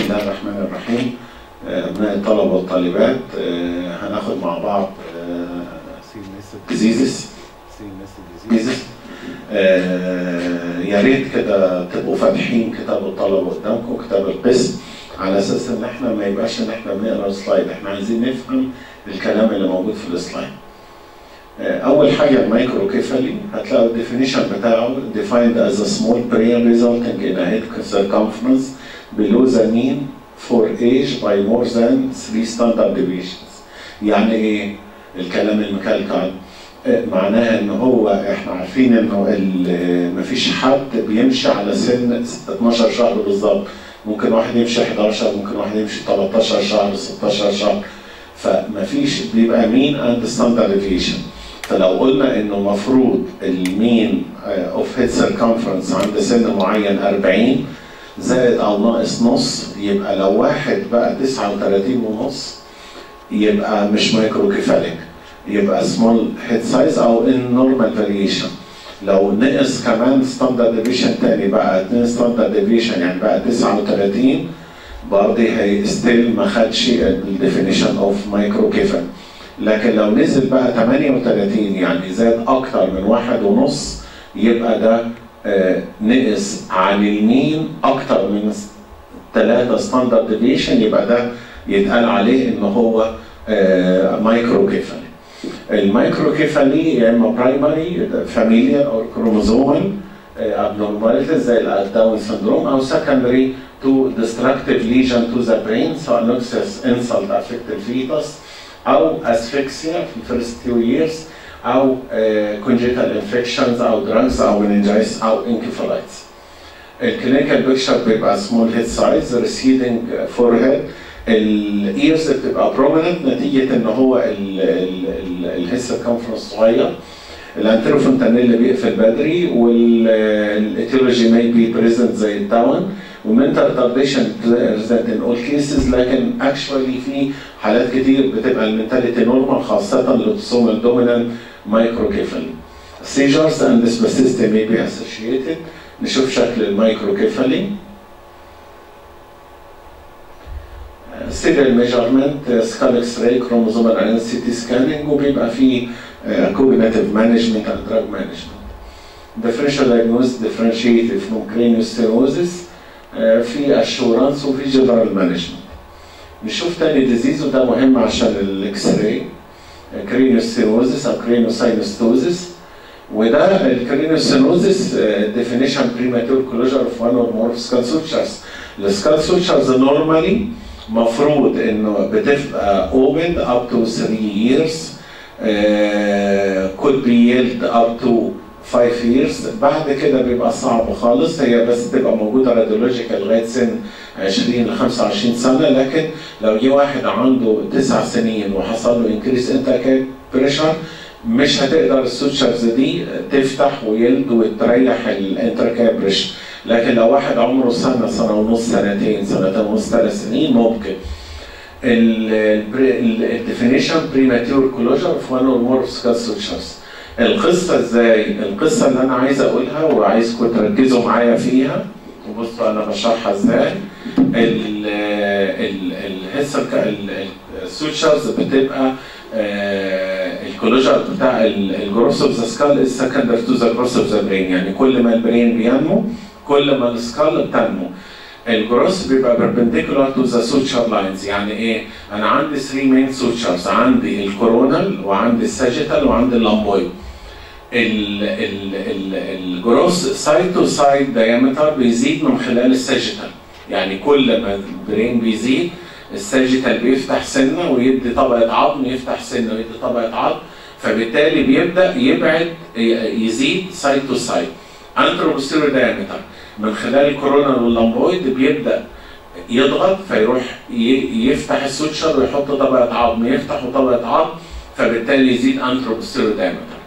الله الرحمن الرحيم أبناء الطلبة والطالبات هناخد مع بعض ديزيزز ديزيزز يا ريت كده تبقوا فاتحين كتاب الطلبة قدامكم كتاب القسم على اساس ان احنا ما يبقاش ان احنا بنقرا سلايد احنا عايزين نفهم الكلام اللي موجود في السلايد اول حاجه المايكرو كيفالي هتلاقوا الديفينيشن بتاعه defined as a small brain resulting in a head circumference below the mean for age by more than three standard deviations يعني ايه الكلام المكلكع معناها ان هو احنا عارفين انه مفيش حد بيمشي على سن 12 شهر بالظبط ممكن واحد يمشي 11 ممكن واحد يمشي 13 شهر 16 شهر فمفيش بيبقى مين اند ستاندرد ديفيشن فلو قلنا انه مفروض المين اوف هيد سيركمفرنس عند سن معين 40 زائد او ناقص نص يبقى لو واحد بقى 39 ونص يبقى مش مايكرو كيفاليك يبقى سمول هيد سايز او ان نورمال فاريشن لو نقص كمان ستاندرد ديفيشن تاني بقى 2 ستاندرد ديفيشن يعني بقى 39 برضه هي ستيل ما خدش الديفينيشن اوف مايكرو كيفال لكن لو نزل بقى 38 يعني زاد اكتر من واحد ونص يبقى ده آه نقص عن المين اكتر من 3 ستاندرد ديفيشن يبقى ده يتقال عليه ان هو آه مايكرو كيفالي المايكرو كيفالي يا اما برايمري فاميليال او كروموزومال abnormalities زي الداون سندروم او secondary to destructive lesion to the brain سواء نوكسس insult affect الفيتس او اسفكسيا في الفيرست تو years او congenital infections او drugs او meningitis او encephalitis. الكلينيكال بيكتشر بيبقى سمول هيد سايز ريسيدنج فور هيد الايرز بتبقى بروميننت نتيجه ان هو الهيد سيركمفرنس صغير الانتروفونتانيل بيقفل بدري والاتيولوجي ماي بي بريزنت زي الداون ومنتال ريتارديشن بريزنت ان اول كيسز لكن اكشوالي في حالات كتير بتبقى المنتاليتي نورمال خاصه الاوتوسومال دومينانت مايكروكيفالي seizures and spasticity may be associated نشوف شكل المايكروكيفالي سيريال ميجرمنت سكال اكس راي كروموزومال ان سي تي سكاننج وبيبقى فيه كوجنيتيف مانجمنت اند دراج مانجمنت differential diagnosis differentiated from craniosynosis في اشورانس وفي جنرال مانجمنت نشوف تاني ديزيز وده مهم عشان الاكس راي كرينيوسينوزس او كرينيوساينوستوزس وده الكرينيوسينوزس ديفينيشن بريماتور كلوجر اوف وان اور مور سكال سوتشرز السكال سوتشرز نورمالي مفروض انه بتبقى opened up to 3 years uh, could be yielded up to 5 years بعد كده بيبقى صعب خالص هي بس تبقى موجوده راديولوجيكال لغايه سن 20 ل 25 سنه لكن لو جه واحد عنده 9 سنين وحصل له انكريس انتاكيت بريشر مش هتقدر السوتشرز دي تفتح ويلد وتريح الانتركاب بريشر لكن لو واحد عمره سنه سنه ونص سنتين سنتين ونص ثلاث سنين ممكن الديفينيشن بريماتيور كلوجر اوف وان اور مور سكال سوتشرز القصه ازاي؟ القصه اللي انا عايز اقولها وعايزكم تركزوا معايا فيها وبصوا انا بشرحها ازاي الهيسر السوتشرز بتبقى الكولوجر بتاع الجروس اوف ذا سكال از سكندر تو ذا جروس اوف ذا برين يعني كل ما البرين بينمو كل ما السكال بتنمو الجروس بيبقى perpendicular to the suture lines يعني ايه؟ انا عندي 3 مين سوتشرز عندي الكورونال وعندي الساجيتال وعندي اللامبويد الجروس سايد تو سايد دايمتر بيزيد من خلال الساجيتال يعني كل ما البرين بيزيد الساجيتال بيفتح سنه ويدي طبقه عظم يفتح سنه ويدي طبقه عظم فبالتالي بيبدا يبعد يزيد سايد تو سايد انتروبوستيريور دايمتر من خلال الكورونا واللامبويد بيبدا يضغط فيروح يفتح السوتشر ويحط طبقه عظم يفتح طبقه عظم فبالتالي يزيد انتروبوستيريور دايمتر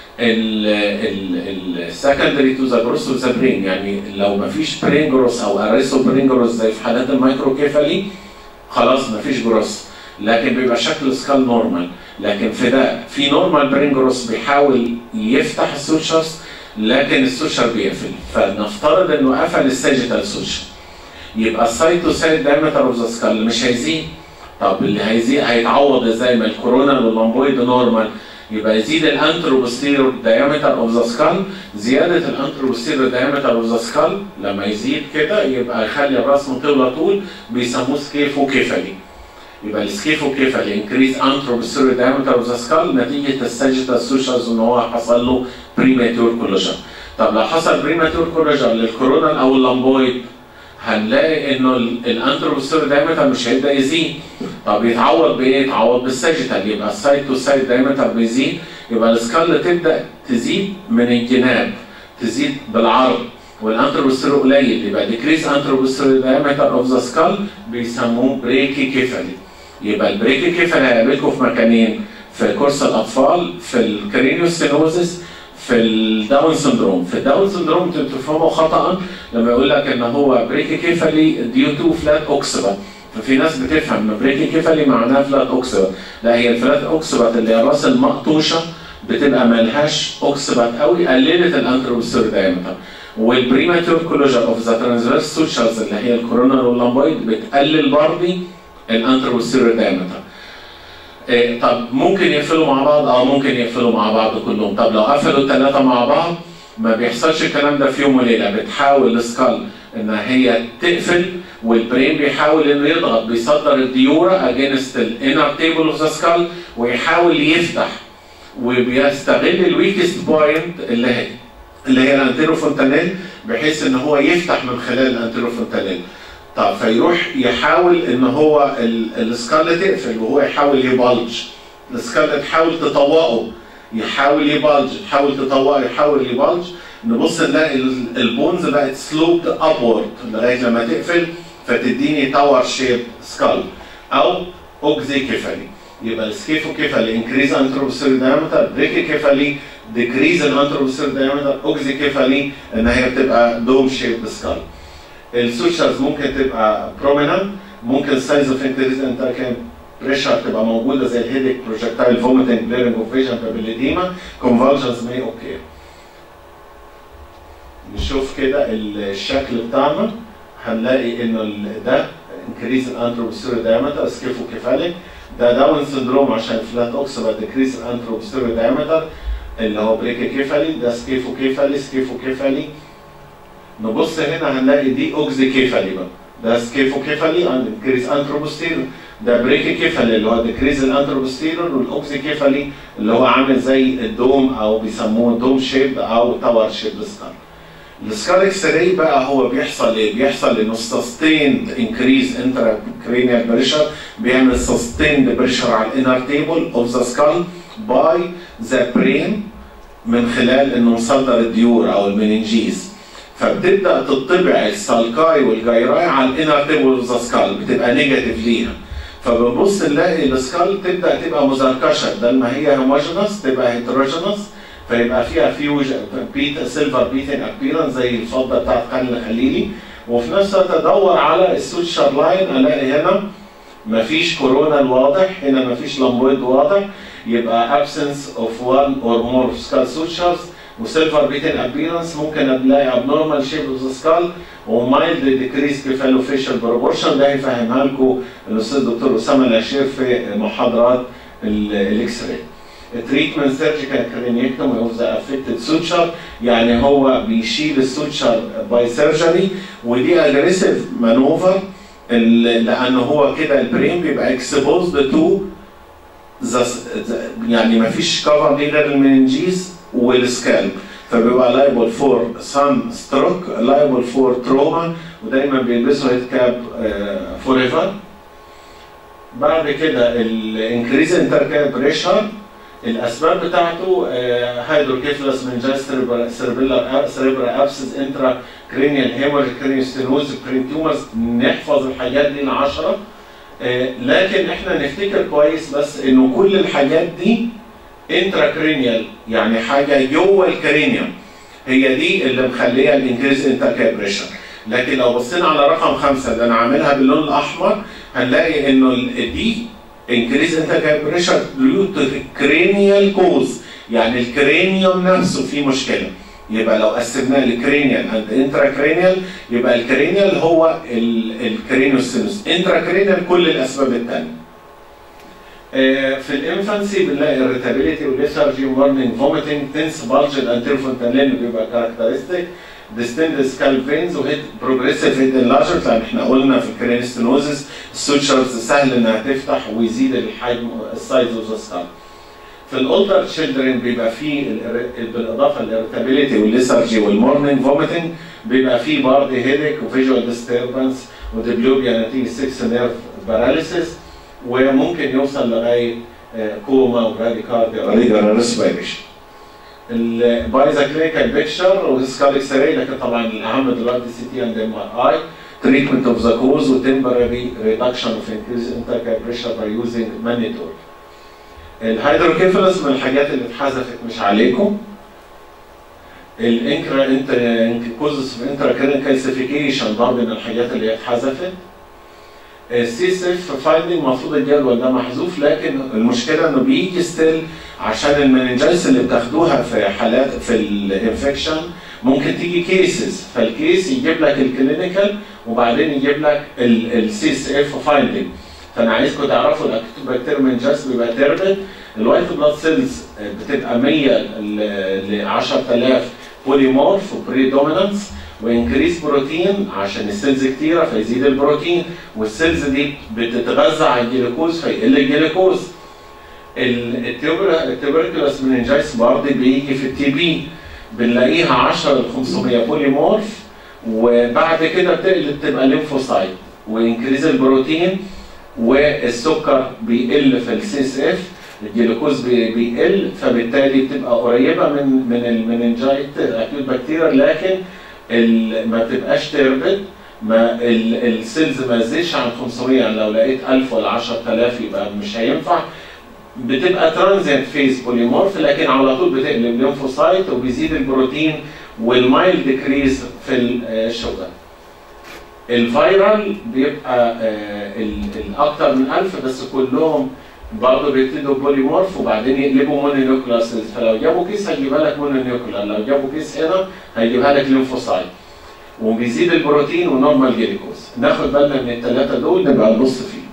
السكندري تو ذا جروس اوف ذا برين يعني لو ما فيش برين جروس او اريسو برين جروس زي في حالات المايكروكيفالي خلاص ما فيش جروس لكن بيبقى شكل سكال نورمال لكن في ده في نورمال برين جروس بيحاول يفتح السوتشرز لكن السوتشر بيقفل فنفترض انه قفل الساجيتال سوتشر يبقى السايتوسايد دايمتر اوف ذا سكال مش هيزيد طب اللي هيزيد هيتعوض ازاي ما الكورونال واللامبويد نورمال يبقى يزيد الانتروبوستيرور دايمتر اوف ذا سكال زياده الانتروبوستيرور دايمتر اوف ذا سكال لما يزيد كده يبقى يخلي الراس مطوله طول بيسموه سكيفو كيفالي يبقى السكيفو كيفالي انكريز انتروبوستيرور دايمتر اوف ذا سكال نتيجه الساجيتال سوشيالز ان هو حصل له بريماتور كولوجن طب لو حصل بريماتور كولوجن للكورونال او اللامبويد هنلاقي انه الانتروبوستيرور دايمتر مش هيبدا يزيد طب يتعوض بايه؟ يتعوض بالساجيتال يبقى السايد تو سايد دايمتر بيزيد يبقى السكال تبدا تزيد من الجناب تزيد بالعرض والانتروبوستيرور قليل يبقى ديكريز انتروبوستيرور دايمتر اوف ذا سكال بيسموه بريكي كيفالي يبقى البريكي كيفالي هيقابلكم في مكانين في كورس الاطفال في الكرينيوستينوزس في الداون سندروم في الداون سندروم انتوا بتفهموا خطا لما يقول لك ان هو بريكي كيفالي ديو تو فلات اوكسبا ففي ناس بتفهم ان بريكي كيفالي معناها فلات اوكسبات لا هي الفلات اوكسبات اللي هي الراس المقطوشه بتبقى ملهاش اوكسبات قوي قللت الانتروبستور دايمتر والبريماتور كولوجر اوف ذا ترانسفيرس سوتشرز اللي هي الكورونال واللامبويد بتقلل برضه الانتروبستور دايمتر إيه طب ممكن يقفلوا مع بعض اه ممكن يقفلوا مع بعض كلهم طب لو قفلوا الثلاثه مع بعض ما بيحصلش الكلام ده في يوم وليله بتحاول السكال ان هي تقفل والبرين بيحاول انه يضغط بيصدر الديورا اجينست الانر تيبل اوف ذا سكال ويحاول يفتح وبيستغل الويكست بوينت اللي هي اللي هي الانتيروفونتانيل بحيث ان هو يفتح من خلال الانتيروفونتانيل طب فيروح يحاول ان هو السكال تقفل وهو يحاول يبلج السكال تحاول تطوقه يحاول يبلج تحاول تطوقه يحاول يبلج نبص نلاقي البونز بقت سلوبد ابورد لغايه لما تقفل فتديني تاور شيب سكال او اوكزي كيفالي يبقى السكيفو كيفالي انكريز انتروبوستير دايمتر بريكي كيفالي ديكريز الانتروبوستير دايمتر اوكزي كيفالي ان هي بتبقى دوم شيب سكال السوشيالز ممكن تبقى بروميننت ممكن سايز اوف انكريز انتركام بريشر تبقى موجوده زي الهيديك بروجكتايل فوميتنج بليرنج اوف فيجن بابيليديما كونفالجنز مي اوكي نشوف كده الشكل بتاعنا هنلاقي انه ده انكريز الانتروبوستيريو دايمتر سكيفو كيفاليك ده داون سندروم عشان فلات اوكسبا ديكريز الانتروبوستيريو دايمتر اللي هو بريكي كيفالي ده سكيفو كيفالي سكيفو كيفالي نبص هنا هنلاقي دي اوكزي كيفالي بقى ده سكيفو كيفالي عند انكريز انتروبوستيريو ده بريكي كيفالي اللي هو ديكريز الانتروبوستيريو والاوكزي كيفالي اللي هو عامل زي الدوم او بيسموه دوم شيب او تاور شيب سكار السكال اكس راي بقى هو بيحصل ايه؟ بيحصل انه سستيند انكريز انترا كرينيال بريشر بيعمل سستيند بريشر على الانر تيبل اوف ذا سكال باي ذا برين من خلال انه مصدر الديور او المننجيز فبتبدا تطبع السالكاي والجايراي على الانر تيبل اوف ذا سكال بتبقى نيجاتيف ليها فبنبص نلاقي السكال تبدا تبقى مزركشه بدل ما هي هوموجينس تبقى هيتروجينس فيبقى فيها فيوج بيتا سيلفر بيتن ابيرنس زي الفضه بتاعت خالد الخليلي وفي نفس الوقت ادور على السوتشر لاين الاقي هنا مفيش كورونال واضح هنا مفيش لامبويد واضح يبقى absence of one or more skull sutures وسيلفر بيتن ابيرنس ممكن الاقي abnormal shape of the skull ومايلد ديكريس كيفالوفيشال بروبورشن ده هيفهمها لكم الاستاذ الدكتور اسامه العشير في محاضرات الاكس راي التريتمنت سيرجيكال كرينيكتومي اوف ذا افكتد سوتشر يعني هو بيشيل السوتشر باي سيرجري ودي اجريسيف مانوفر لان هو كده البرين بيبقى اكسبوزد تو يعني ما فيش كفر دي غير المننجيز والسكالب فبيبقى لايبل فور سان ستروك لايبل فور تروما ودايما بيلبسوا هيد كاب فور ايفر بعد كده الانكريز انتركاب بريشر الاسباب بتاعته هيدروكيفلس منجاس سيربيلر سيربرا ابسس انترا كرينيال هيمورج كرينيوستينوز برين تيومرز نحفظ الحاجات دي العشره لكن احنا نفتكر كويس بس انه كل الحاجات دي انترا كرينيال يعني حاجه جوه الكرينيوم هي دي اللي مخليه الانكريز انتركاب بريشر لكن لو بصينا على رقم خمسه اللي انا عاملها باللون الاحمر هنلاقي انه دي انكريز انتركاب بريشر ديو تو كرينيال كوز يعني الكرينيوم نفسه فيه مشكله يبقى لو قسمناه لكرينيال اند انترا كرينيال يبقى الكرينيال هو الكرينيوسينوس انترا كرينيال كل الاسباب الثانيه في الانفانسي بنلاقي irritability وليثارجي وورنينج فوميتنج تنس بالجد انتيرو فونتانيل بيبقى كاركترستيك ديستند سكالب فينز وهيد بروجريسيف هيد انلارجمنت لان احنا قلنا في الكرينستينوزس السوتشرز سهل انها تفتح ويزيد الحجم السايز اوف ذا سكالب في الاولدر تشيلدرن بيبقى فيه بالاضافه للارتابيليتي والليثارجي والمورنينج فوميتنج بيبقى فيه برضه هيديك وفيجوال ديستربنس وديبلوبيا نتيجه 6 نيرف باراليسيس وممكن يوصل لغايه كوما وبراديكارديا وريجر ريسبيريشن. البايزا كلينيكال بيكشر وسكال اكس راي لكن طبعا الاهم دلوقتي سي تي اند ام ار اي تريتمنت اوف ذا كوز وتمبرري ريدكشن اوف انكريز انتركال بريشر باي يوزنج مانيتور. الهيدروكيفالس من الحاجات اللي اتحذفت مش عليكم. الانكرا انت كوزس في انترا كالسيفيكيشن برضه من الحاجات اللي اتحذفت. السي اس اف فايندنج المفروض الجدول ده محذوف لكن المشكله انه بيجي ستيل عشان المننجايز اللي بتاخدوها في حالات في الانفكشن ممكن تيجي كيسز فالكيس يجيب لك الكلينيكال وبعدين يجيب لك السي اس اف فايندنج فانا عايزكم تعرفوا الاكتوبكتير مننجايز بيبقى تربت الوايت بلاد سيلز بتبقى 100 ل 10000 بوليمورف وبريدومينانس وانكريس بروتين عشان السيلز كتيره فيزيد البروتين والسيلز دي بتتغذى على الجلوكوز فيقل الجلوكوز التوبركلوس مننجايس برضه بيجي في التي بي بنلاقيها 10 ل 500 بوليمورف وبعد كده بتقلب تبقى ليمفوسايت وانكريز البروتين والسكر بيقل في السي اس اف الجلوكوز بيقل فبالتالي بتبقى قريبه من من المننجايت اكيوت بكتيريا لكن ما بتبقاش تربت ما السيلز ما تزيدش عن 500 يعني لو لقيت 1000 ولا 10000 يبقى مش هينفع بتبقى ترانزينت فيز بوليمورف لكن على طول بتقلب ليمفوسايت وبيزيد البروتين والمايل ديكريز في الشوجر الفيرال بيبقى الاكثر من 1000 بس كلهم برضه بيبتدوا بوليمورف وبعدين يقلبوا مونونيوكلاس فلو جابوا كيس هيجيبها لك مونونيوكلر لو جابوا كيس هنا هيجيبها لك ليمفوسايت وبيزيد البروتين ونورمال جليكوز ناخد بالنا من الثلاثه دول نبقى نبص فيهم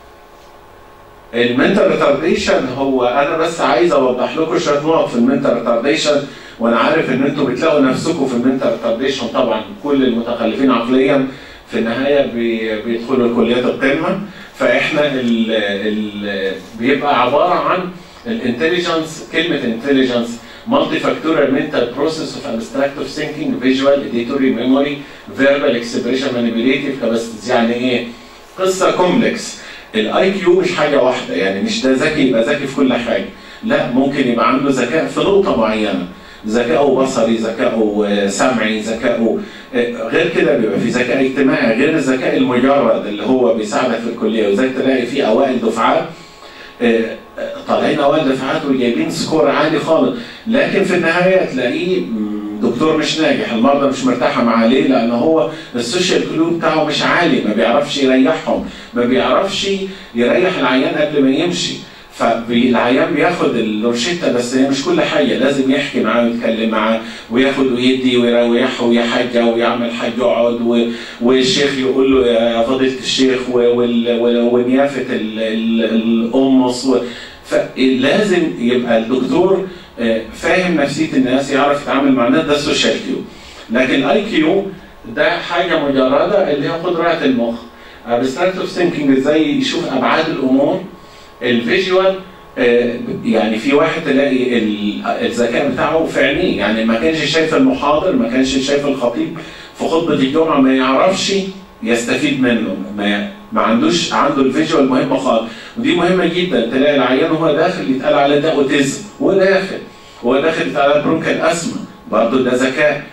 المنتال ريتارديشن هو انا بس عايز اوضح لكم شويه نقط في المنتال ريتارديشن وانا عارف ان انتم بتلاقوا نفسكم في المنتال ريتارديشن طبعا كل المتخلفين عقليا في النهايه بيدخلوا الكليات القمه فاحنا ال ال بيبقى عباره عن الانتليجنس كلمه انتليجنس مالتي فاكتورال منتال بروسيس اوف ابستراكتيف ثينكينج فيجوال اديتوري ميموري فيربال اكسبريشن مانيبيوليتيف كاباسيتيز يعني ايه؟ قصه كومبلكس الاي كيو مش حاجه واحده يعني مش ده ذكي يبقى ذكي في كل حاجه لا ممكن يبقى عنده ذكاء في نقطه معينه ذكائه بصري ذكائه سمعي ذكائه غير كده بيبقى في ذكاء اجتماعي غير الذكاء المجرد اللي هو بيساعدك في الكليه وذلك تلاقي في اوائل دفعات طالعين اوائل دفعات وجايبين سكور عالي خالص لكن في النهايه تلاقيه دكتور مش ناجح المرضى مش مرتاحه معاه ليه؟ لان هو السوشيال كلو بتاعه مش عالي ما بيعرفش يريحهم ما بيعرفش يريح العيان قبل ما يمشي فالعيان بياخد الروشته بس هي مش كل حاجه لازم يحكي معاه ويتكلم معاه وياخد ويدي ويريحه ويا حاجه ويعمل حاجه يقعد والشيخ يقول له يا فضيله الشيخ ونيافه القمص فلازم يبقى الدكتور فاهم نفسيه الناس يعرف يتعامل مع الناس ده السوشيال كيو لكن الاي كيو ده حاجه مجرده اللي هي قدرات المخ ابستراكتيف ثينكينج ازاي يشوف ابعاد الامور الفيجوال يعني في واحد تلاقي الذكاء بتاعه في عينيه يعني ما كانش شايف المحاضر ما كانش شايف الخطيب في خطبه الجمعه ما يعرفش يستفيد منه ما ما عندوش عنده الفيجوال مهمه خالص ودي مهمه جدا تلاقي العيان وهو داخل يتقال على ده اوتيزم هو داخل هو داخل يتقال على برونكال اسما برضه ده ذكاء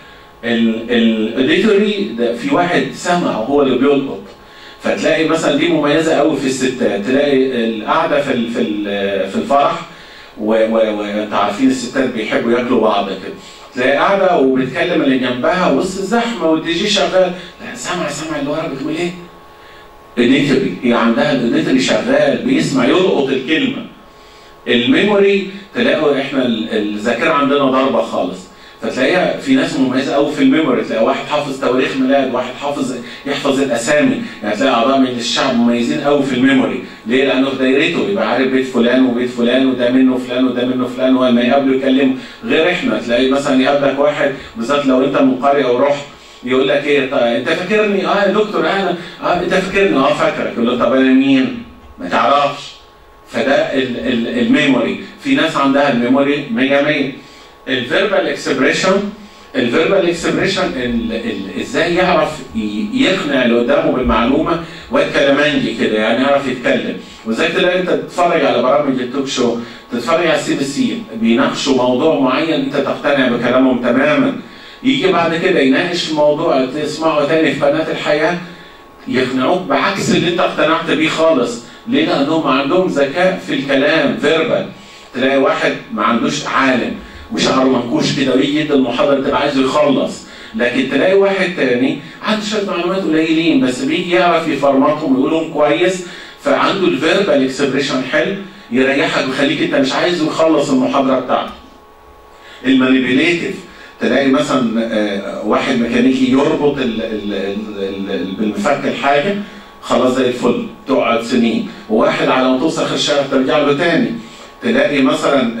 الاوديتوري ده في واحد سمع هو اللي بيلقط فتلاقي مثلا دي مميزه قوي في الستات تلاقي القعده في في في الفرح وانت عارفين الستات بيحبوا ياكلوا بعض كده تلاقي قاعده وبتكلم اللي جنبها وسط الزحمه والدي جي شغال لا سامع سامع اللي ورا بتقول ايه؟ ايديتوري هي عندها الايديتوري شغال بيسمع يلقط الكلمه الميموري تلاقوا احنا الذاكره عندنا ضاربه خالص فتلاقيها في ناس مميزه قوي في الميموري تلاقي واحد حافظ تواريخ ميلاد واحد حافظ يحفظ الاسامي يعني تلاقي اعضاء من الشعب مميزين قوي في الميموري ليه؟ لانه في دايرته يبقى عارف بيت فلان وبيت فلان وده منه فلان وده منه فلان ولما يقابله يكلمه غير احنا تلاقي مثلا يقابلك واحد بالذات لو انت من قريه ورحت يقول لك ايه طيب انت فاكرني اه يا دكتور انا اه انت فاكرني اه فاكرك يقول له طب انا مين؟ ما تعرفش فده ال- ال- الميموري في ناس عندها الميموري 100 100 الفيربال اكسبريشن الفيربال اكسبريشن ازاي يعرف ي- يقنع اللي قدامه بالمعلومه والكلامنجي كده يعني يعرف يتكلم وزي تلاقي انت تتفرج على برامج التوك شو تتفرج على السي بي سي بيناقشوا موضوع معين انت تقتنع بكلامهم تماما يجي بعد كده يناقش في موضوع تسمعه تاني في قناه الحياه يقنعوك بعكس اللي انت اقتنعت بيه خالص ليه؟ لانهم عندهم ذكاء في الكلام فيربال تلاقي واحد ما عندوش عالم وشعره منكوش كده ويجي يدي المحاضره تبقى عايزه يخلص لكن تلاقي واحد تاني عنده شويه معلومات قليلين بس بيجي يعرف يفرمطهم ويقولهم كويس فعنده الفيربال اكسبريشن حلو يريحك ويخليك انت مش عايزه يخلص المحاضره بتاعته. المانيبيليتيف تلاقي مثلا آه، واحد ميكانيكي يربط ال- ال- ال- ال- بالمفك الحاجه خلاص زي الفل تقعد سنين وواحد على ما توصل اخر الشهر ترجع له تاني تلاقي مثلا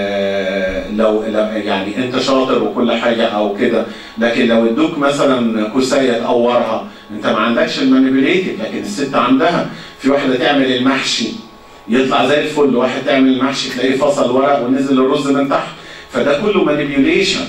آه، لو لو- يعني انت شاطر وكل حاجه او كده لكن لو ادوك مثلا كوسايه تقورها انت ما عندكش المانيبيليتيف لكن الست عندها في واحده تعمل المحشي يطلع زي الفل واحد تعمل المحشي تلاقيه فصل ورق ونزل الرز من تحت فده كله مانيبيوليشن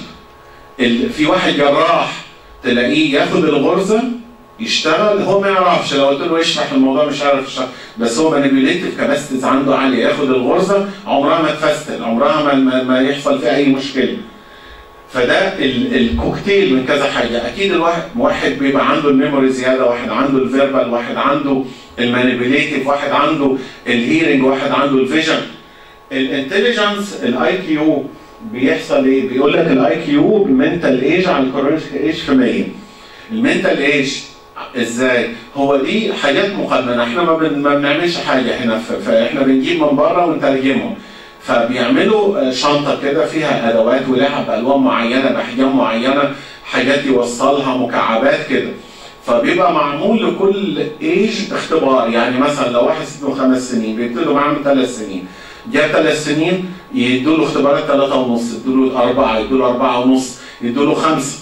في واحد جراح تلاقيه ياخد الغرزه يشتغل هو ما يعرفش لو قلت له اشرح الموضوع مش عارف يشرح بس هو مانيبيوليتيف كباستس عنده عاليه ياخد الغرزه عمرها ما تفستل عمرها ما, ما, ما يحصل فيها اي مشكله فده ال- الكوكتيل من كذا حاجه اكيد الواحد واحد بيبقى عنده الميموري زياده واحد عنده الفيربال واحد عنده المانيبيوليتيف واحد عنده الهيرنج واحد عنده الفيجن الانتليجنس الاي كيو بيحصل ايه؟ بيقول لك الاي كيو بالمنتال ايج على الكورونيك ايج في 100 المنتال ايج ازاي؟ هو دي حاجات مقننه احنا ما, بن... ما بنعملش حاجه هنا ف... فاحنا بنجيب من بره ونترجمهم فبيعملوا آه، شنطه كده فيها ادوات ولعب بالوان معينه باحجام معينه حاجات يوصلها مكعبات كده فبيبقى معمول لكل ايج اختبار يعني مثلا لو واحد سنه خمس سنين بيبتدوا معاه من ثلاث سنين جاب ثلاث سنين يدوا له اختبارات ثلاثة ونص يدوا له أربعة يدوا له أربعة ونص يدوا له خمسة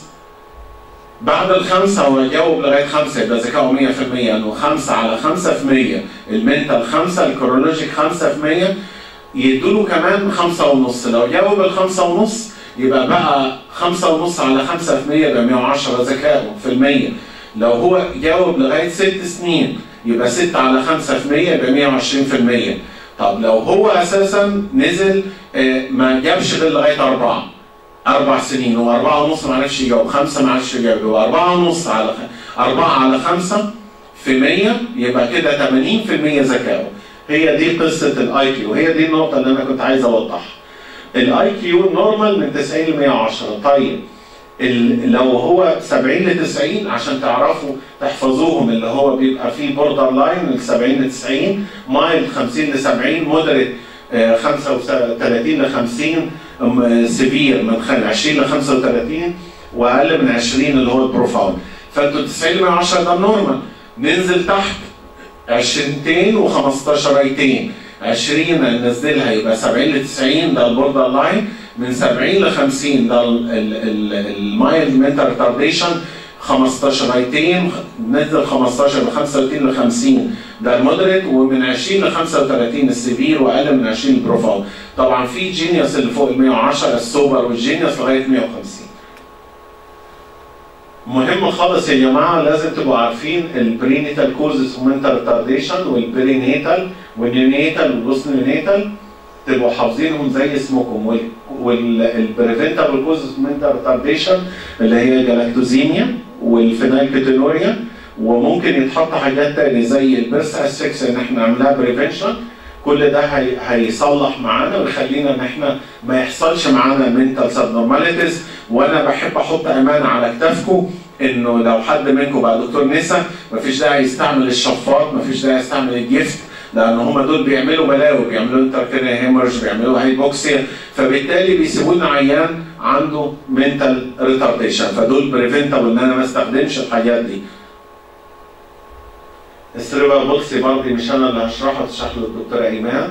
بعد الخمسة هو يجاوب لغاية خمسة يبقى ذكاؤه 100% انه خمسة على خمسة في 100 المنتال خمسة الكرونولوجيك خمسة في 100 يدوا له كمان خمسة ونص لو جاوب الخمسة ونص يبقى بقى خمسة ونص على خمسة في 100 يبقى 110 ذكاؤه في المية لو هو جاوب لغاية ست سنين يبقى 6 على 5 في 100 يبقى 120 في المية طب لو هو اساسا نزل آه، ما جابش غير لغايه اربعه اربع سنين واربعه ونص ما عرفش يجاوب خمسه ما عرفش يجاوب يبقى اربعه ونص على خ... اربعه على خمسه في 100 يبقى كده 80% ذكاؤه هي دي قصه الاي كيو هي دي النقطه اللي انا كنت عايز اوضحها الاي كيو نورمال من 90 ل 110 طيب ال- لو هو 70 ل 90 عشان تعرفوا تحفظوهم اللي هو بيبقى فيه بوردر لاين من 70 ل 90 مايل 50 ل 70 مودريت 35 ل 50 أم- سيفير من خ- 20 ل 35 واقل من 20 اللي هو البروفاوند فانتوا 90 ل 110 ده نورمال ننزل تحت 20 و15 ايتين 20 ننزلها يبقى 70 ل 90 ده البوردر لاين من 70 ل 50 ده المايلد منتال ريتارديشن 15 ايتين نزل 15 ل 35 ل 50 ده المودريت ومن 20 ل 35 السيفير واقل من 20 البروفاوند طبعا في جينيوس اللي فوق ال 110 السوبر والجينيوس لغايه 150 مهم خالص يا جماعه لازم تبقوا عارفين البرينيتال كوزز منتال ريتارديشن والبرينيتال والنيونيتال والبوست نيونيتال تبقوا حافظينهم زي اسمكم والبريفنتابل كوزز منتال ريتارديشن اللي هي الجلاكتوزيميا والفينايلكيتونوريا وممكن يتحط حاجات تاني زي البيرس اس 6 ان احنا نعملها بريفنشن كل ده هي هيصلح معانا ويخلينا ان احنا ما يحصلش معانا منتال سبنورماليتيز وانا بحب احط امانه على كتافكم انه لو حد منكم بقى دكتور نسا مفيش داعي يستعمل الشفاط مفيش داعي يستعمل الجفت لان هم دول بيعملوا بلاوي بيعملوا انتركينيا هيمرج بيعملوا هايبوكسيا فبالتالي بيسيبوا لنا عيان عنده منتال ريتارديشن فدول بريفنتابل ان انا ما استخدمش الحاجات دي السيريبرال بولسي برضه مش انا اللي هشرحه تشرح له الدكتوره ايمان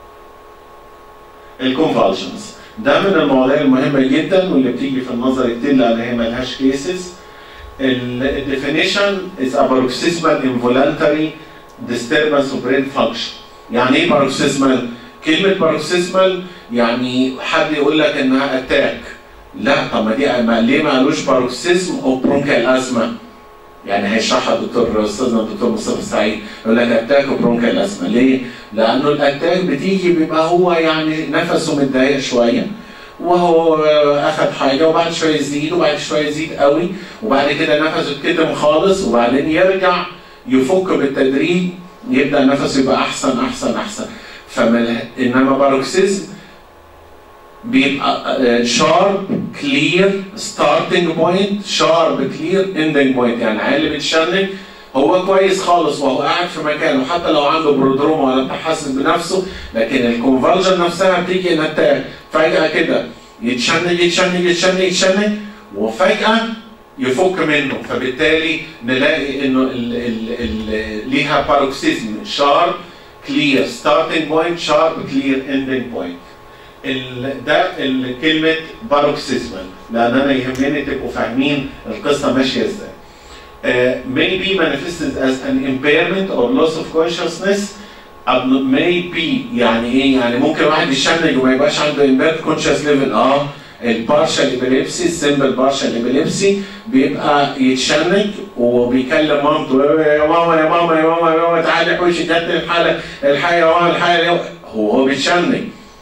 الكونفالجنز ده من المواضيع المهمه جدا واللي بتيجي في النظر كتير لان هي ملهاش كيسز الديفينيشن از a paroxysmal involuntary disturbance of brain function يعني ايه paroxysmal؟ كلمة paroxysmal يعني حد يقول لك انها اتاك لا طب ما دي ما ليه ما قالوش paroxysm او برونكال ازمه يعني هيشرحها الدكتور استاذنا الدكتور مصطفى سعيد يقول لك اتاك وبرونكال ازمه ليه؟ لانه الاتاك بتيجي بيبقى هو يعني نفسه متضايق شويه وهو اخذ حاجه وبعد شويه يزيد وبعد شويه يزيد قوي وبعد كده نفسه اتكتم خالص وبعدين يرجع يفك بالتدريج يبدا نفسه يبقى احسن احسن احسن فمن انما باروكسيزم بيبقى شارب كلير ستارتنج بوينت شارب كلير اندنج بوينت يعني العيال اللي بتشنج هو كويس خالص وهو قاعد في مكانه حتى لو عنده برودروما ولا تحسس بنفسه لكن الكونفرجن نفسها بتيجي انها فجاه كده يتشنج يتشنج يتشنج يتشنج وفجاه يفك منه فبالتالي نلاقي انه ال ال ال ليها باروكسيزم شارب كلير ستارتنج بوينت شارب كلير اندنج بوينت ده كلمه باروكسيزمال لان انا يهمني تبقوا فاهمين القصه ماشيه ازاي. Uh, may be manifested as an impairment or loss of consciousness may be يعني ايه؟ يعني ممكن واحد يشنج وما يبقاش عنده impaired conscious level اه البارشال ابيليبسي السمبل بارشال ابيليبسي بيبقى يتشنج وبيكلم مامته يا ماما يا ماما يا ماما يا ماما تعالي حوشي جاتني الحاله الحاله يا ماما الحاله هو هو بيتشنج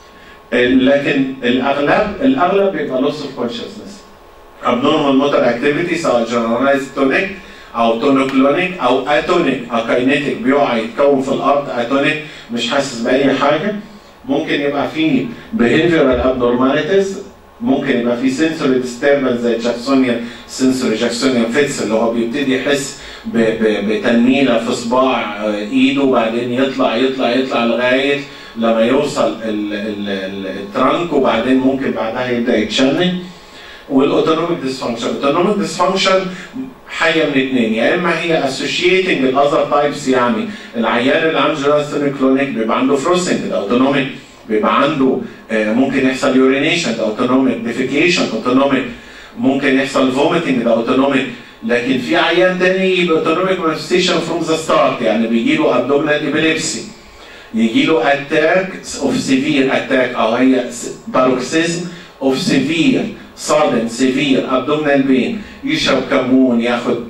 لكن الاغلب الاغلب بيبقى loss of consciousness abnormal motor activity سواء generalized tonic او تونوكلونيك او اتونيك اكاينيتيك بيقع يتكون في الارض اتونيك مش حاسس باي حاجه ممكن يبقى فيه behavioral abnormalities ممكن يبقى فيه sensory disturbance زي جاكسونيان sensory جاكسونيان فيتس اللي هو بيبتدي يحس بتنميله في صباع ايده وبعدين يطلع يطلع يطلع لغايه لما يوصل الترانك وبعدين ممكن بعدها يبدا يتشنج والاوتونوميك ديسفانكشن الاوتونوميك ديسفانكشن حاجه من اثنين يا اما هي اسوشيتنج الاذر تايبس يعني العيان اللي عنده جراستونيك كلونيك بيبقى عنده فروسنج ده اوتونوميك بيبقى عنده ممكن يحصل يورينيشن ده اوتونوميك ديفيكيشن اوتونوميك ممكن يحصل فوميتنج ده اوتونوميك لكن في عيان تاني يبقى اوتونوميك مانيفستيشن فروم ذا ستارت يعني بيجي له ابدومينال ايبيليبسي يجي له اتاك اوف سيفير اتاك او هي باروكسيزم اوف سيفير sudden severe abdominal pain يشرب كمون ياخد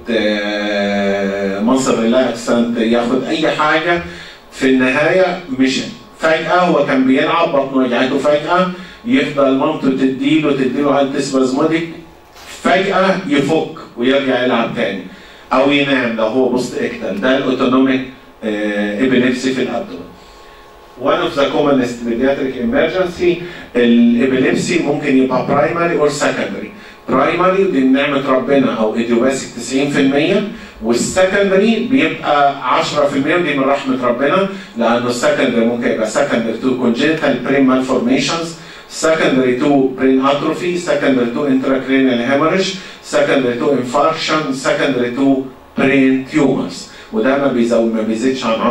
مصر ريلاكسنت ياخد اي حاجه في النهايه مش فجاه هو كان بيلعب بطنه وجعته فجاه يفضل مامته تديله تديله انتسبازموديك فجاه يفك ويرجع يلعب تاني او ينام لو هو بوست اكتل ده الاوتونوميك ابيليبسي في الابدومين one of the commonest pediatric emergency الابيليبسي ممكن يبقى primary or secondary primary دي نعمة ربنا او ايديوباثيك 90% والسكندري بيبقى 10% ودي من رحمة ربنا لانه السكندري ممكن يبقى secondary to congenital brain malformations secondary to brain atrophy secondary to intracranial hemorrhage secondary to infarction secondary to brain tumors وده ما بيزود ما بيزيدش عن 10%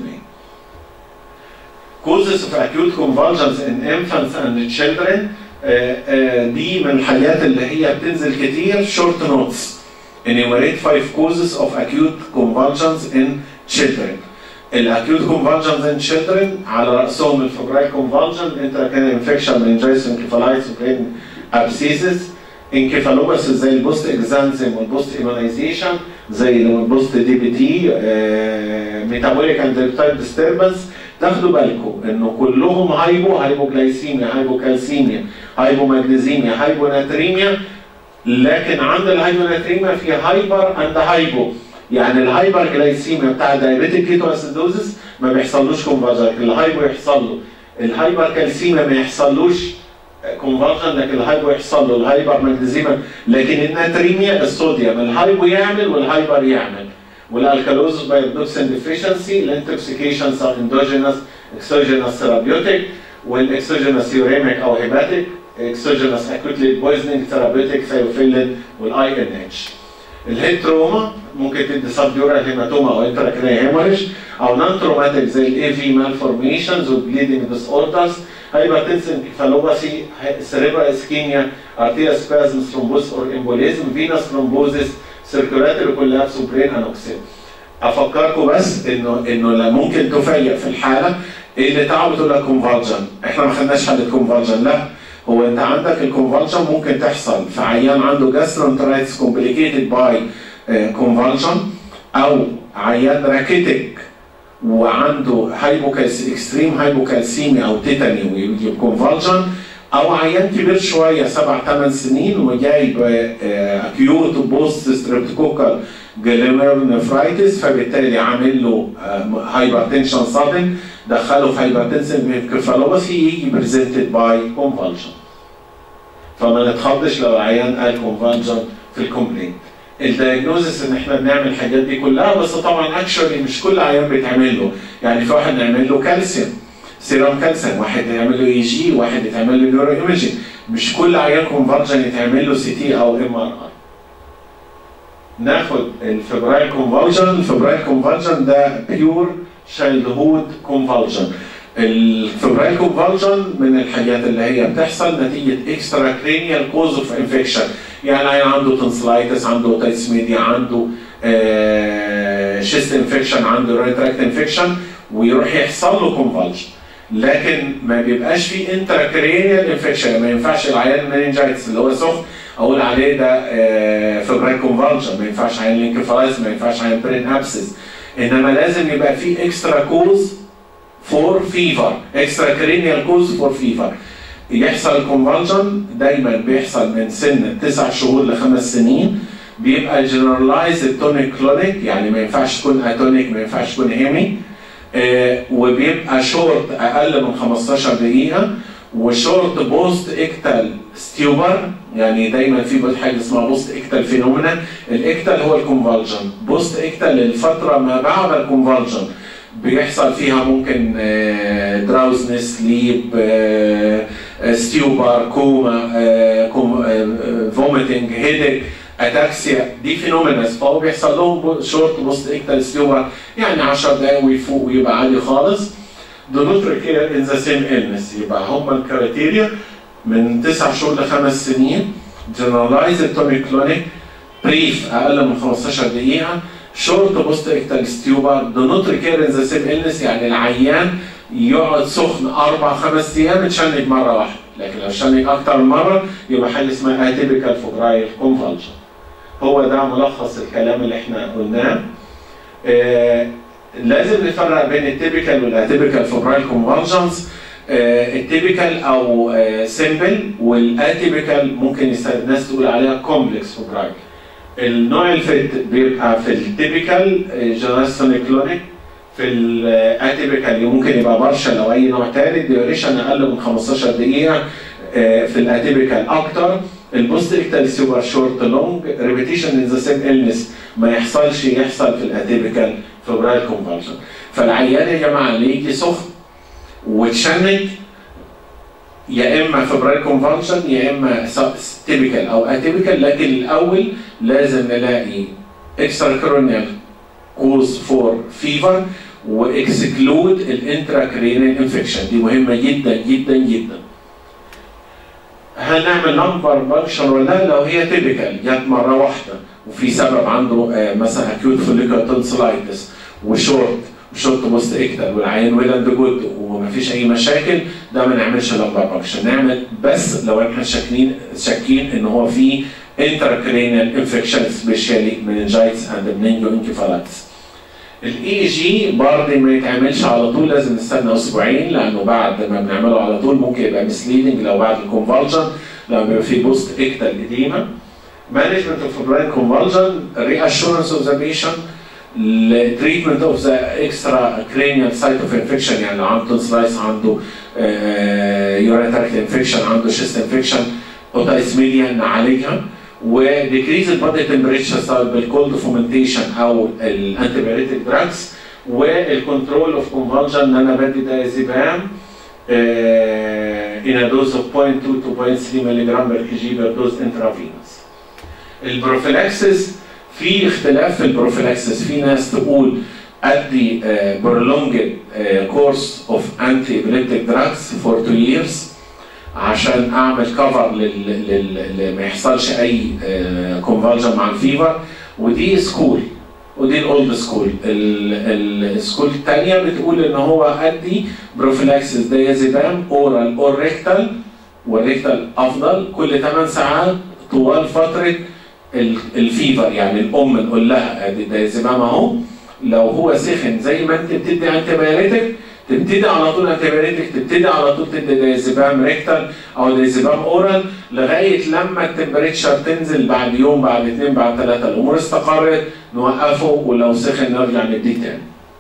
causes of acute convulsions in infants and children دي من الحاجات اللي هي بتنزل كتير short notes enumerate five causes of acute convulsions in children الاكيوت convulsions in children على راسهم الفبرايل convulsion intracranial infection meningitis encephalitis وبرين abscesses انكفالوباث زي البوست اكزانزم والبوست ايمونايزيشن زي البوست دي بي تي ميتابوليك اند ديستربنس تاخدوا بالكم انه كلهم هايبو هايبوجلايسيميا هايبوكالسيميا هايبومagنيزيميا هايبوناتريميا لكن عند الهايبوناتريميا في هايبر اند هايبو يعني الهايبر جلايسيميا بتاع الدايابيتيك كيتو اسيدوزس ما بيحصلوش كونفرجن الهايبو يحصل له الهايبر كالسيميا ما يحصلوش كونفرجن لكن الهايبو يحصل له الهايبر ماجنيزيميا لكن الناتريميا الصوديوم الهايبو يعمل والهايبر يعمل والالكالوز بايودوكسين ديفيشنسي الانتوكسيكيشنز ار اندوجينس اكسوجينس ثيرابيوتيك والاكسوجينس يوريميك او هيباتيك اكسوجينس اكوتلي بويزنينج ثيرابيوتيك ثيوفيلين والاي ان اتش الهيد تروما ممكن تدي سب ديورال هيماتوما او انتراكرينيال هيموريج او نون تروماتيك زي الاي في مالفورميشنز والبليدنج ديس اوردرز هايبرتنسن كيفالوباثي سيريبرال اسكيميا ارتيا سبازم ثرومبوس اور امبوليزم فينس ثرومبوزيس سيركولاتوري كولابس وبرين انوكسيا افكركم بس انه انه لا ممكن تفيق في الحاله اللي تعب تقول لك كونفالجن احنا ما خدناش حاله كونفالجن لا هو انت عندك الكونفالجن ممكن تحصل في عيان عنده جاسترونترايتس كومبليكيتد باي كونفالجن او عيان راكيتك وعنده هايبوكالس اكستريم هايبوكالسيميا او تيتاني ويجيب كونفالجن او عيان كبير شويه سبع ثمان سنين وجايب اكيوت بوست ستريبتوكوكال جليميرنفرايتس فبالتالي عامل له هايبرتنشن صادم دخله في هايبرتنسن كيفالوباثي يجي بريزنتد باي كونفالجن فما نتخضش لو العيان قال كونفالجن في الكومبلينت الدايجنوزس ان احنا بنعمل الحاجات دي كلها بس طبعا اكشولي مش كل عيان بيتعمل له يعني في واحد نعمل له كالسيوم سيرام كالسيوم واحد يعمل له اي جي واحد يتعمل له نيورو ايمجنج مش كل عيان كونفالجن يتعمل له سي تي او ام ار اي ناخد الفبرايل كونفالجن الفبرايل كونفالجن ده بيور شايلد هود كونفالجن الفبرايل كونفالجن من الحاجات اللي هي بتحصل نتيجه اكسترا كرينيال كوز اوف انفكشن يعني عيان عنده تنسلايتس عنده اوتيتس ميديا عنده شيست انفكشن عنده ريتراكت انفكشن ويروح يحصل له كونفالجن لكن ما بيبقاش في انترا كرينيال انفكشن ما ينفعش العيان المننجايتس اللي هو سخن اقول عليه ده فبرايل كونفالجن ما ينفعش عيان لينكفالايز ما ينفعش عيان برين ابسس انما لازم يبقى في اكسترا كوز فور فيفر اكسترا كرينيال كوز فور فيفر يحصل كونفالجن دايما بيحصل من سن تسع شهور لخمس سنين بيبقى جنرالايز تونيك كلونيك يعني ما ينفعش تكون اتونيك ما ينفعش تكون هيمي آه وبيبقى شورت اقل من 15 دقيقه وشورت بوست اكتال ستيوبر يعني دايما في حاجه اسمها بوست اكتال فينومينا الاكتال هو الكونفالجن بوست اكتال الفتره ما بعد الكونفالجن بيحصل فيها ممكن دراوزنس سليب ستيوبر كوما فوميتنج هيدك اتاكسيا دي فينومينز فهو بيحصل لهم شورت بوست اكتال ستيوبر يعني 10 دقايق ويفوق ويبقى عادي خالص do not recur in the same illness يبقى هم الكريتيريا من تسع شهور لخمس سنين generalized tonic clonic بريف اقل من 15 دقيقه شورت بوست اكتال ستيوبر do not recur in the same illness يعني العيان يقعد سخن اربع خمس ايام تشنج مره واحده لكن لو شنج اكتر من مره يبقى حاجه اسمها اتيبيكال فبرايل كونفالجن هو ده ملخص الكلام اللي احنا قلناه آه لازم نفرق بين التيبيكال والاتيبيكال فبرايل كونفالجنز التيبيكال او سيمبل والاتيبيكال ممكن الناس تقول عليها كومبلكس فبرايل النوع الفت بيبقى في التيبيكال جنرال كلونيك في الاتيبيكال ممكن يبقى بارشل او اي نوع ثالث ديوريشن اقل من 15 دقيقه في الاتيبيكال اكتر البوست اكتال سوبر شورت لونج ريبيتيشن ان ذا سيم النس ما يحصلش يحصل في الاتيبيكال فبرايل كونفالجن فالعيان يا جماعه اللي يجي سخن وتشنج يا اما فبرايل كونفالجن يا اما تيبيكال او اتيبيكال لكن الاول لازم نلاقي اكسترا كرونيال كوز فور فيفر واكسكلود الانتراكرينال انفكشن دي مهمه جدا جدا جدا هنعمل نمبر بانكشن ولا لا لو هي تيبيكال جت مره واحده وفي سبب عنده آه مثلا اكيوت فوليكولار تونسلايتس وشورت وشورت بوست اكتل والعيان ويلاند جود ومفيش اي مشاكل ده ما نعملش لمبر بانكشن نعمل بس لو احنا شاكين شاكين ان هو في intracranial infection especially meningitis and meningoencephalitis. الاي جي برضه ما يتعملش على طول لازم نستنى اسبوعين لانه بعد ما بنعمله على طول ممكن يبقى مسليدنج لو بعد الكونفالجن لو بيبقى في بوست اكتال اديما management of febrile convulsion reassurance of the patient treatment of the extra cranial site of infection يعني لو عنده سلايس عنده urinary infection عنده chest infection اوتايس ميديا نعالجها وديكريز البادي تمبريتشر سواء بالكولد فومنتيشن او الانتيبيوتيك دراجز والكنترول اوف كونفالجن ان انا بدي دايزيبام in a dose of 0.2 to 0.3 milligram per kg per dose intravenous. البروفيلاكسس في اختلاف في البروفيلاكسس في ناس تقول ادي prolonged كورس اوف انتي ابيليبتيك دراجز فور 2 years عشان اعمل كفر لل... لل... ما يحصلش اي كونفالجن مع الفيفر ودي سكول ودي الاولد سكول السكول الثانيه بتقول ان هو ادي بروفيلاكسيس دايازيبام اورال اور ريكتال والريكتال افضل كل 8 ساعات طوال فتره الفيفر يعني الام نقول لها ادي دايازيبام اهو لو هو سخن زي ما انت بتدي انتي بايوريتك تبتدي على طول انتيبيوتيك تبتدي على طول تدي دايزيبام ريكتال او دايزيبام اورال لغايه لما التمبريتشر تنزل بعد يوم بعد اثنين بعد ثلاثه الامور استقرت نوقفه ولو سخن نرجع نديه تاني.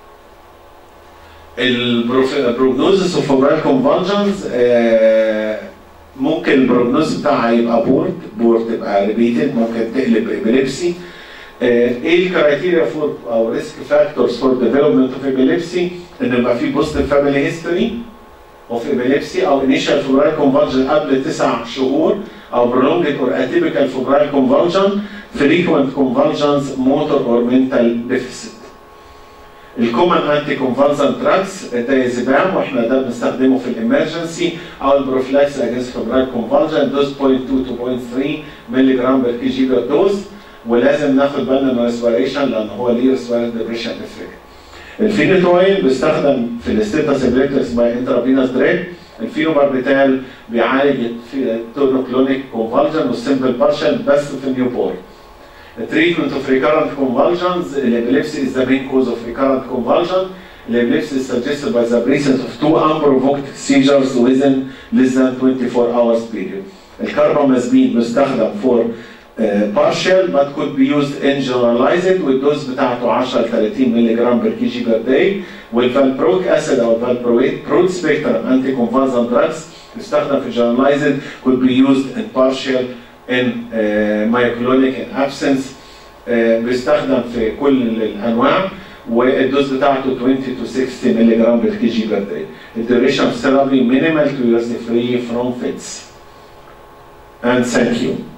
البروجنوزس اوف فبرايل كونفالجنز ممكن البروجنوز بتاعها يبقى بورد بورد تبقى ريبيتد ممكن تقلب ابيليبسي ايه الكرايتيريا فور او ريسك فاكتورز فور ديفلوبمنت اوف ابيليبسي ان يبقى في بوزيتيف فاميلي هيستوري اوف ابيليبسي او انيشال فبرايل كونفالجن قبل تسع شهور او prolonged or atypical febrile convulsion frequent convulsions motor or mental deficit الكومن انتي كونفالسنت دراجز الدايزيبام واحنا ده بنستخدمه في الامرجنسي او البروفلاكس اجينست فبرايل كونفالجن دوز 0.2 تو 0.3 مللي جرام بير كي جي بير دوز ولازم ناخد بالنا من الريسبيريشن لان هو ليه ريسبيريشن ديبريشن افكت. الفينيتوين بيستخدم في الاستيتاس ابليكتس باي انترافينوس دريب الفينوباربيتال بيعالج التونوكلونيك كونفالجن والسمبل بارشل بس في النيوبورن. التريتمنت اوف ريكارنت كونفالجنز الابيليبسي از ذا مين كوز اوف ريكارنت كونفالجن الابيليبسي is suggested by the presence of two unprovoked seizures within less than 24 hours period. الكربامازبين بيستخدم for uh, partial but could be used in generalized والدوز بتاعته 10 ل 30 مللي جرام بر كي جي بير داي والفالبرويك اسيد او الفالبرويت برود سبيكترم انتي كونفالسنت دراجز يستخدم في generalized could be used in partial in uh, myoclonic in absence uh, بيستخدم في كل الانواع والدوز بتاعته 20 to 60 مللي جرام بر كي جي بير داي الديوريشن of therapy minimal to years free from fits and thank you